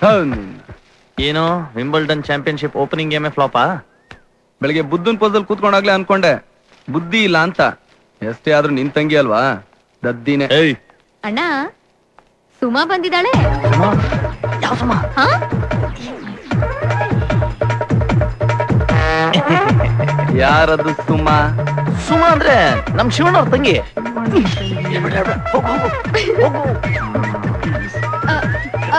ಹೌದ್ ನಿನ್ನ. ಏನು ವಿಂಬಲ್ಡನ್ ಚಾಂಪಿಯನ್ಶಿಪ್ ಓಪನಿಂಗ್ ಗೇಮೇ ಫ್ಲಾಪಾ ಬೆಳಿಗ್ಗೆ ಬುದ್ಧನ್ ಪೋಸಲ್ ಕೂತ್ಕೊಂಡಾಗ್ಲೇ ಅನ್ಕೊಂಡೆ ಬುದ್ಧಿ ಇಲ್ಲ ಅಂತ ಎಷ್ಟೇ ಆದ್ರೂ ನಿನ್ ತಂಗಿ ಅಲ್ವಾ ದದ್ದಿನೇ ಏಯ್ ಅಣ್ಣ ಸುಮಾ ಬಂದಿದ್ದಾಳೆ ಯಾವ ಸಮ ಹಾ ಯಾರದು ಸುಮಾ ಸುಮ ಅಂದ್ರೆ ನಮ್ ಶಿವಣ್ಣ ಅವ್ರ ತಂಗಿ ಆ,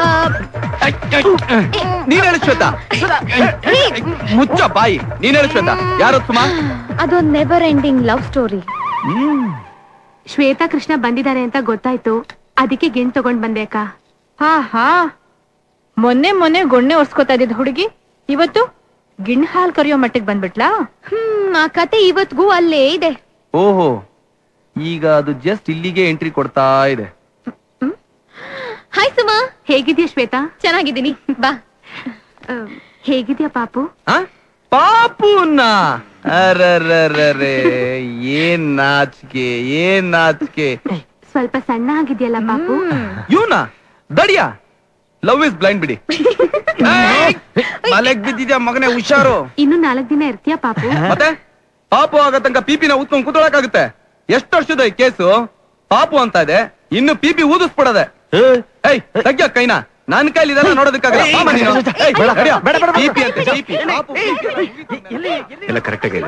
ನೀನ್ ಹೇಳು ಶ್ವೇತಾ ಮುಚ್ಚ ಬಾಯಿ ನೀನ್ ಹೇಳು ಶ್ವೇತಾ ಯಾರು ಸುಮಾ ಅದೊಂದ್ never ending love story Shweta Krishna ಬಂದಿದ್ದಾರೆ ಅಂತ ಗೊತ್ತಾಯ್ತು ಅದಕ್ಕೆ ಗಿಣ್ ತಗೊಂಡ್ ಬಂದೆ ಅಕ್ಕ ಹಾ ಹಾ ಮೊನ್ನೆ ಮೊನ್ನೆ ಗೊಣ್ಣೆ ಒರ್ಸ್ಕೊತಾ ಇದ್ದಿದ್ ಹುಡುಗಿ ಇವತ್ತು ಗಿಣ್ ಹಾಲ್ ಕರಿಯೋ ಮಟ್ಟಿಗೆ ಬಂದ್ಬಿಟ್ಲಾ ಹ್ಮ್ ಆ ಕತೆ ಇವತ್ಗೂ ಅಲ್ಲೇ ಇದೆ ಓಹೋ ಈಗ ಅದು ಜಸ್ಟ್ ಇಲ್ಲಿಗೆ ಎಂಟ್ರಿ ಕೊಡ್ತಾ ಇದೆ ಹಾಯ್ ಸುಮಾ ಹೇಗಿದ್ಯಾ ಶ್ವೇತಾ ಚೆನ್ನಾಗಿದ್ದೀನಿ ಬಾ ಆ, ಹೇಗಿದ್ಯಾ ಪಾಪು ಆ? ಪಾಪುನ ಅರರರರೆ ಏನ್ ನಾಚಿಕೆ ಏನ್ ನಾಚಿಕೆ ಸ್ವಲ್ಪ ಸಣ್ಣ ಆಗಿದ್ಯಲ್ಲ ಪಾಪು ಇವನ ದಡಿಯ ಲವ್ ಇಸ್ ಬ್ಲೈಂಡ್ ಬಿಡಿ ಏಯ್! ಮಲೆಗ್ ಬಿದ್ದಿದ್ಯಾ ಮಗನೇ ಹುಷಾರು ಇನ್ನು ನಾಲ್ಕ್ ದಿನ ಇರ್ತೀಯಾ ಪಾಪು ಮತ್ತೆ ಪಾಪು ಆಗ ತನಕ ಪಿಪಿನ ಊದ್ಕೊಂಡ್ ಕೂತ್ಕೊಳಕಾಗುತ್ತೆ ಎಷ್ಟು ವರ್ಷದ ಈ ಕೇಸು ಪಾಪು ಅಂತ ಇದೆ ಇನ್ನು ಪಿಪಿ ಊದಿಸ್ಬಿಡದೆ ಏಯ್ ತಗ್ಯ ಕೈನ ನನ್ ಕೈಲಿ ಇದೆಲ್ಲ ನೋಡೋದಕ್ಕಾಗಲ್ಲ ಬಾಮ ನೀನು. ಏಯ್, ನಡ್ಯೋ. PP ಅಂತೆ, PP. ಪಾಪು ಎಲ್ಲ ಕರೆಕ್ಟ್ ಆಗಿ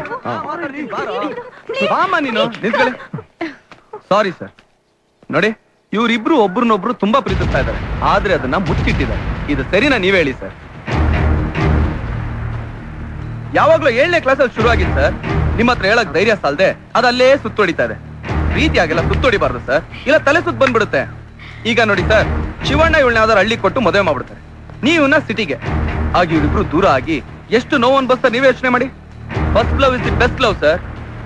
ಬಾಮ ನೀನು ನಿಂತ್ಕೊಳ್ಳಿ ಸಾರಿ ಸರ್ ನೋಡಿ ಇವ್ರಿಬ್ರು ಒಬ್ರನ್ನೊಬ್ರು ತುಂಬಾ ಪ್ರೀತಿಸ್ತಾ ಇದ್ದಾರೆ ಆದ್ರೆ ಅದನ್ನ ಮುಚ್ಚಿಟ್ಟಿದ್ದಾರೆ ಇದು ಸರಿನಾ ನೀವ್ ಹೇಳಿ ಸರ್ ಯಾವಾಗ್ಲೂ ಏಳನೇ ಕ್ಲಾಸಲ್ಲಿ ಶುರು ಆಗಿತ್ತು ಸರ್ ನಿಮ್ಮ ಹತ್ರ ಹೇಳಕ್ ಧೈರ್ಯ ಸಾಲದೆ ಅದಲ್ಲೇ ಸುತ್ತೊಡಿತಾ ಇದೆ ಪ್ರೀತಿಯಾಗೆಲ್ಲ ಸುತ್ತೊಡಿಬಾರ್ದು ಸರ್ ಇಲ್ಲ ತಲೆ ಸುತ್ತ ಬಂದ್ಬಿಡುತ್ತೆ ಈಗ ನೋಡಿ ಸರ್ ಶಿವಣ್ಣ ಇವಳನ್ನ ಯಾವ್ದಾರು ಹಳ್ಳಿ ಕೊಟ್ಟು ಮದುವೆ ಮಾಡ್ಬಿಡ್ತಾರೆ ನೀವನ್ನ ಸಿಟಿಗೆ ಆಗ ಇವ್ರಿಬ್ರು ದೂರ ಆಗಿ ಎಷ್ಟು ನೋವು ಅನ್ಬಸ್ತಾ ನೀವೇ ಯೋಚನೆ ಮಾಡಿ first love is the best love sir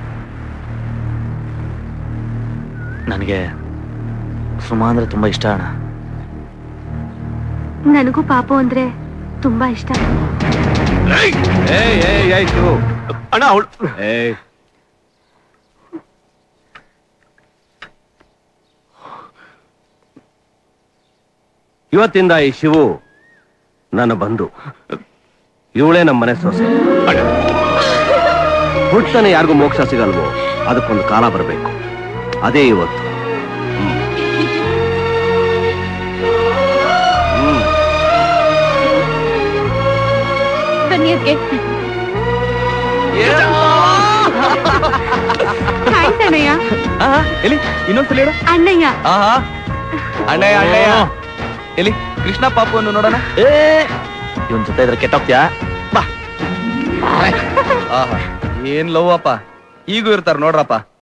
ನನಗೆ ಸುಮ ಅಂದ್ರೆ ತುಂಬಾ ಇಷ್ಟ ಅಣ್ಣ ನನಗೂ ಪಾಪು ಅಂದ್ರೆ ತುಂಬಾ ಇಷ್ಟ ಏಯ್ ಏಯ್ ಆಯ್ತು ಅಣ್ಣ ಅವಳು ಏಯ್ ಇವತ್ತಿಂದ ಈ ಶಿವು ನನ್ನ ಬಂಧು ಇವಳೇ ನಮ್ಮ ಮನೆ ಸೊಸೆ ಹುಟ್ಟನೆ ಯಾರಿಗೂ ಮೋಕ್ಷ ಸಿಗಲ್ವೋ ಅದಕ್ಕೊಂದು ಕಾಲ ಬರಬೇಕು ಅದೇ ಇವತ್ತು ಹ್ಮ್. ಹ್ಮ್ ಬನ್ನಿ ಅದ್ಕೆ ಥ್ಯಾಂಕ್ಸ್ ಅಣ್ಣಯ್ಯ ಆಹಾ, ಎಲ್ಲಿ ಇನ್ನೊಂದ್ಸಲ ಹೇಳು ಅಣ್ಣಯ್ಯ ಆಹಾ ಅಣ್ಣಯ್ಯ ಅಣ್ಣಯ್ಯ ಎಲ್ಲಿ ಕೃಷ್ಣ ಪಾಪುವನ್ನು ನೋಡೋಣ ಏ ಇವನ್ ಜೊತೆ ಇದ್ರೆ ಕೆಟ್ಟೋಗ್ತ್ಯಾ ಬಾ ಆಹಾ ಏನ್ ಲವ್ ಅಪ್ಪ ಈಗೂ ಇರ್ತಾರ ನೋಡ್ರಪ್ಪ